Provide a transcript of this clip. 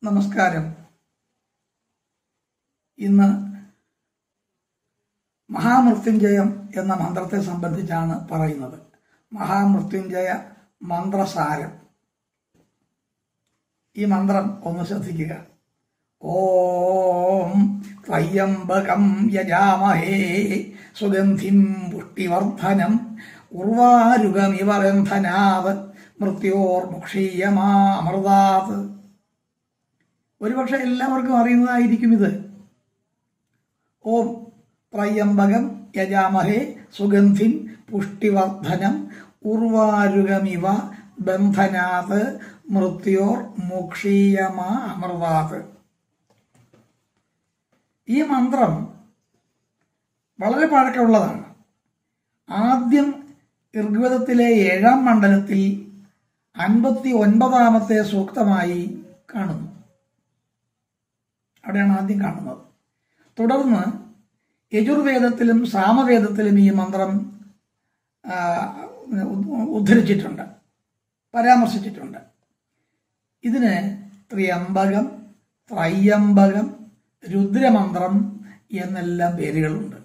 നമസ്കാരം ഇന്ന് മഹാമൃത്യുഞ്ജയം എന്ന മന്ത്രത്തെ സംബന്ധിച്ചാണ് പറയുന്നത് മഹാമൃത്യുഞ്ജയ മന്ത്രസാരം ഈ മന്ത്രം ഒന്ന് ശ്രദ്ധിക്കുക ഓം ത്രയ്യംബകം യജാമഹേ സുഗന്ധിം പുഷ്ടിവർദ്ധനം ഉർവാരുഗമിവ ബന്ധനാത് മൃത്യോർമുക്ഷീയമാമൃതാത് ഒരുപക്ഷെ എല്ലാവർക്കും അറിയുന്നതായിരിക്കും ഇത് ഓം ത്രയ്യംബകം യജാമഹേ സുഗന്ധിൻ പുഷ്ടിവർദ്ധനം ഉർവാരുഗമിവ ബന്ധനാത് മൃത്യോർ മുക്ഷീയമാ അമൃതാത് ഈ മന്ത്രം വളരെ പഴക്കമുള്ളതാണ് ആദ്യം ഋഗ്വേദത്തിലെ ഏഴാം മണ്ഡലത്തിൽ അൻപത്തി ഒൻപതാമത്തെ സൂക്തമായി കാണുന്നു അവിടെയാണ് ആദ്യം കാണുന്നത് തുടർന്ന് യജുർവേദത്തിലും സാമവേദത്തിലും ഈ മന്ത്രം ആ, ഉദ്ധരിച്ചിട്ടുണ്ട് പരാമർശിച്ചിട്ടുണ്ട് ഇതിന് ത്രിയംബകം ത്രയ്യംബകം രുദ്രമന്ത്രം എന്നെല്ലാം പേരുകളുണ്ട്